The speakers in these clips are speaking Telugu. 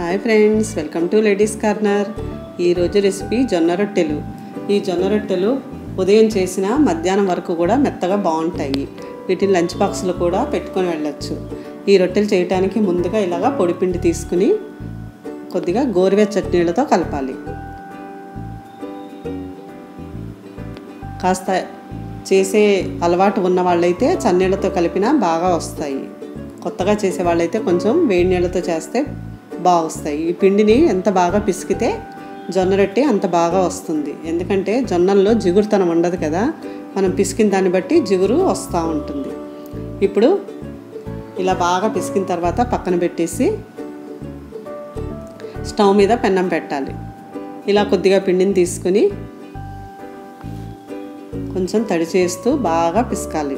hi friends welcome to ladies corner ఈరోజు రెసిపీ జొన్న రొట్టెలు ఈ జొన్న రొట్టెలు ఉదయం చేసిన మధ్యాహ్నం వరకు కూడా మెత్తగా బాగుంటాయి వీటిని లంచ్ బాక్స్లో కూడా పెట్టుకొని వెళ్ళొచ్చు ఈ రొట్టెలు చేయడానికి ముందుగా ఇలాగా పొడిపిండి తీసుకుని కొద్దిగా గోరువెచ్చటి నీళ్ళతో కలపాలి కాస్త చేసే అలవాటు ఉన్న వాళ్ళైతే చన్నీళ్ళతో కలిపినా బాగా వస్తాయి కొత్తగా చేసే వాళ్ళైతే కొంచెం వేడి నీళ్ళతో చేస్తే బాగా వస్తాయి ఈ పిండిని ఎంత బాగా పిసికితే జొన్న రొట్టె అంత బాగా వస్తుంది ఎందుకంటే జొన్నల్లో జిగురుతనం ఉండదు కదా మనం పిసికిన దాన్ని బట్టి జిగురు వస్తూ ఉంటుంది ఇప్పుడు ఇలా బాగా పిసికిన తర్వాత పక్కన పెట్టేసి స్టవ్ మీద పెన్నం పెట్టాలి ఇలా కొద్దిగా పిండిని తీసుకుని కొంచెం తడి చేస్తూ బాగా పిసకాలి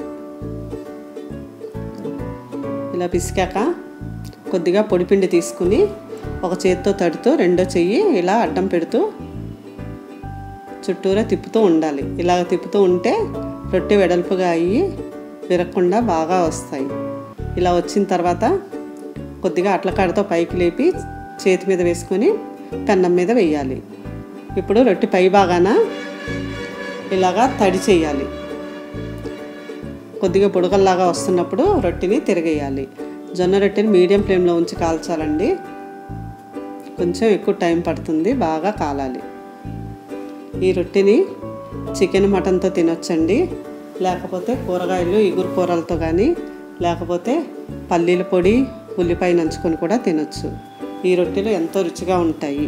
ఇలా పిసికాక కొద్దిగా పొడిపిండి తీసుకుని ఒక చేతితో తడుతూ రెండో చెయ్యి ఇలా అడ్డం పెడుతూ చుట్టూరా తిప్పుతూ ఉండాలి ఇలా తిప్పుతూ ఉంటే రొట్టె వెడల్పుగా అయ్యి విరగకుండా బాగా వస్తాయి ఇలా వచ్చిన తర్వాత కొద్దిగా అట్లకాడతో పైకి లేపి చేతి మీద వేసుకొని పెన్నం మీద వేయాలి ఇప్పుడు రొట్టె పై భాగాన ఇలాగా తడి చేయాలి కొద్దిగా బుడగల్లాగా వస్తున్నప్పుడు రొట్టెని తిరగేయాలి జొన్న రొట్టెని మీడియం ఫ్లేమ్లో ఉంచి కాల్చాలండి కొంచెం ఎక్కువ టైం పడుతుంది బాగా కాలాలి ఈ రొట్టెని చికెన్ మటన్తో తినొచ్చండి లేకపోతే కూరగాయలు ఇగురు కూరలతో కానీ లేకపోతే పల్లీల పొడి ఉల్లిపాయ నంచుకొని కూడా తినొచ్చు ఈ రొట్టెలు ఎంతో రుచిగా ఉంటాయి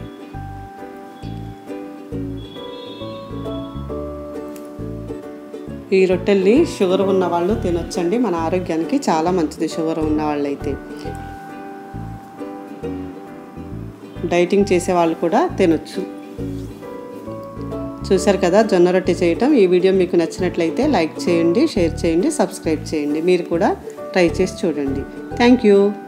ఈ రొట్టెల్ని షుగర్ ఉన్న వాళ్ళు తినొచ్చండి మన ఆరోగ్యానికి చాలా మంచిది షుగర్ ఉన్న వాళ్ళైతే డైటింగ్ చేసే వాళ్ళు కూడా తినొచ్చు చూశారు కదా జొన్న రొట్టె చేయటం ఈ వీడియో మీకు నచ్చినట్లయితే లైక్ చేయండి షేర్ చేయండి సబ్స్క్రైబ్ చేయండి మీరు కూడా ట్రై చేసి చూడండి థ్యాంక్ యూ